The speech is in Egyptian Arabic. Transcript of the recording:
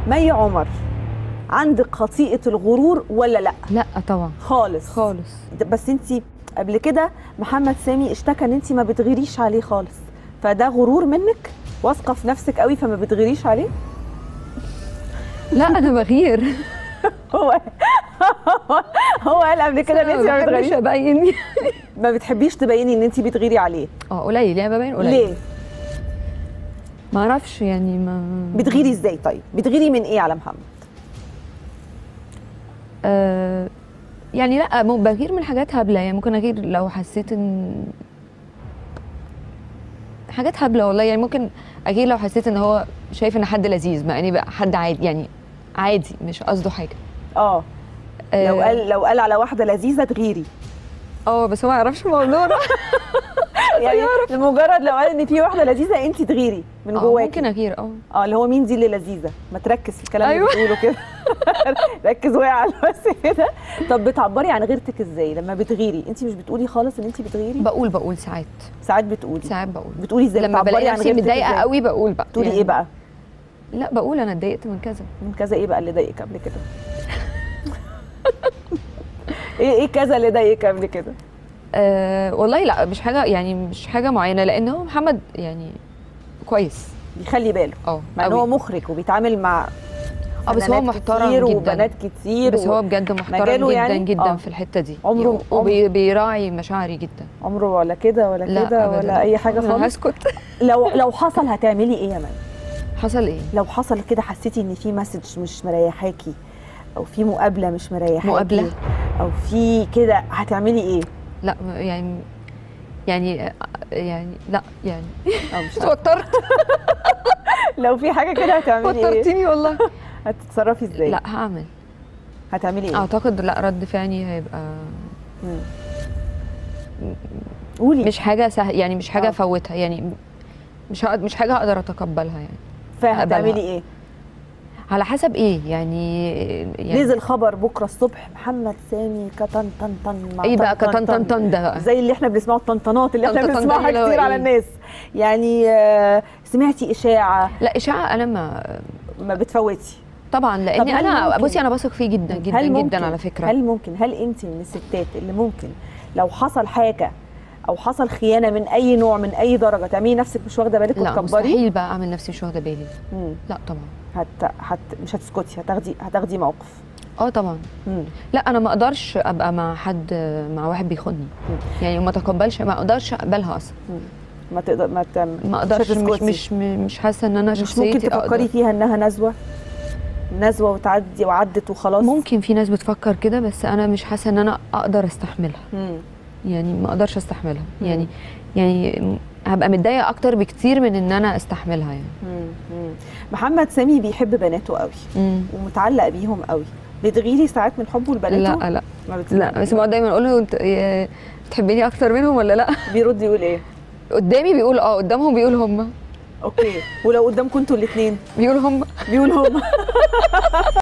مي عمر عندك خطيئه الغرور ولا لا لا طبعا خالص خالص بس انت قبل كده محمد سامي اشتكى ان انت ما بتغيريش عليه خالص فده غرور منك واثقه في نفسك قوي فما بتغيريش عليه لا انا بغير هو هو قال قبل كده ان انت ما بحبش بتغيريش ابين ما بتحبيش تبيني ان انت بتغيري عليه اه قليل يعني ببين قليل ليه ما اعرفش يعني ما بتغيري ازاي طيب بتغيري من ايه على محمد آه يعني لا مو- بغير من حاجات هبله يعني ممكن اغير لو حسيت ان حاجات هبله والله يعني ممكن اغير لو حسيت ان هو شايف ان حد لذيذ مع اني بقى حد عادي يعني عادي مش قصده حاجه اه آه، لو قال لو قال على واحده لذيذه تغيري اه بس هو ما يعرفش الموضوع ده يعني لمجرد لو قال ان في واحده لذيذه انت تغيري من آه، جواكي ممكن اغير اه اه اللي هو مين دي اللي لذيذه ما تركز في الكلام أيوة. اللي بتقوله كده ركز واقع على بس كده طب بتعبري عن غيرتك ازاي لما بتغيري انت مش بتقولي خالص ان انت بتغيري بقول بقول ساعات ساعات بتقولي ساعات بقول بتقولي ازاي لما بتعبري بلاقي عن نفسي غيرتك متضايقه إزاي؟ قوي بقول بقى تقولي يعني ايه بقى لا بقول انا اتضايقت من كذا من كذا ايه بقى اللي ضايقك قبل كده ايه ايه كذا اللي ضايقك قبل كده أه والله لا مش حاجه يعني مش حاجه معينه لان هو محمد يعني كويس بيخلي باله اه مع ان أوي. هو مخرج وبيتعامل مع اه بس هو فنانات محترم كتير جدا وبنات كتير بس و- هو بجد محترم مجاله جدا يعني؟ جدا آه. في الحته دي عمره- وبيراعي مشاعري جدا عمره ولا كده ولا لا كده أبداً. ولا اي حاجه أنا خالص هسكت لو لو حصل هتعملي ايه يا مان حصل ايه لو حصل كده حسيتي ان في مسج مش مريحاكي او في مقابله مش مريحاكي مقابلة؟ او في كده هتعملي ايه لا يعني يعني يعني لا يعني او مش عارفة. توترت لو في حاجه كده هتعملي ايه وترتيني والله هتتصرفي ازاي لا هعمل هتعملي ايه اعتقد لا رد فعلي هيبقى مم. قولي مش حاجه سهل يعني مش حاجه آه. افوتها يعني مش هقد- مش حاجه اقدر اتقبلها يعني فهتعملي أقبلها. ايه على حسب ايه يعني, يعني نزل خبر بكره الصبح محمد سامي كتن طن طن مع ايه بقى طن كتن طن طن ده بقى زي اللي احنا بنسمعه الطنطنات اللي احنا طن طن طن بنسمعها اللي هو كتير على إيه؟ الناس يعني آه، سمعتي اشاعه لا اشاعه انا ما ما بتفوتي طبعا طب لاني هل انا ممكن- بصي انا بثق فيه جدا جدا هل ممكن جدا على فكره هل ممكن هل انت من الستات اللي ممكن لو حصل حاجه او حصل خيانه من اي نوع من اي درجه تعملي نفسك مش واخده بالك لا وتكبري مستحيل بقى اعمل نفسي مش واخده بالي مم. لا طبعا هت... هت... مش هتسكتي هتاخدي هتاخدي موقف اه طبعا مم. لا انا ما اقدرش ابقى مع حد مع واحد بيخوني يعني ما اتقبلش ما اقدرش اقبلها اصلا ما تقدر ما ت... ما اقدرش مش هتسكتي. مش مش حاسه ان انا مش شخصيتي ممكن تفكري أقدر. فيها انها نزوه نزوه وتعدي وعدت وخلاص ممكن في ناس بتفكر كده بس انا مش حاسه ان انا اقدر استحملها مم. يعني ما اقدرش استحملها مم. يعني يعني هبقى متضايقه اكتر بكتير من ان انا استحملها يعني مم. مم. محمد سامي بيحب بناته قوي مم. ومتعلق بيهم قوي بتغيري ساعات من حبه لبناته لا لا ما بت... لا بس بقعد دايما اقول له انت إيه، بتحبيني اكتر منهم ولا لا بيرد يقول ايه قدامي بيقول اه قدامهم بيقول هم اوكي ولو قدامكم انتوا الاثنين بيقول هم بيقول هم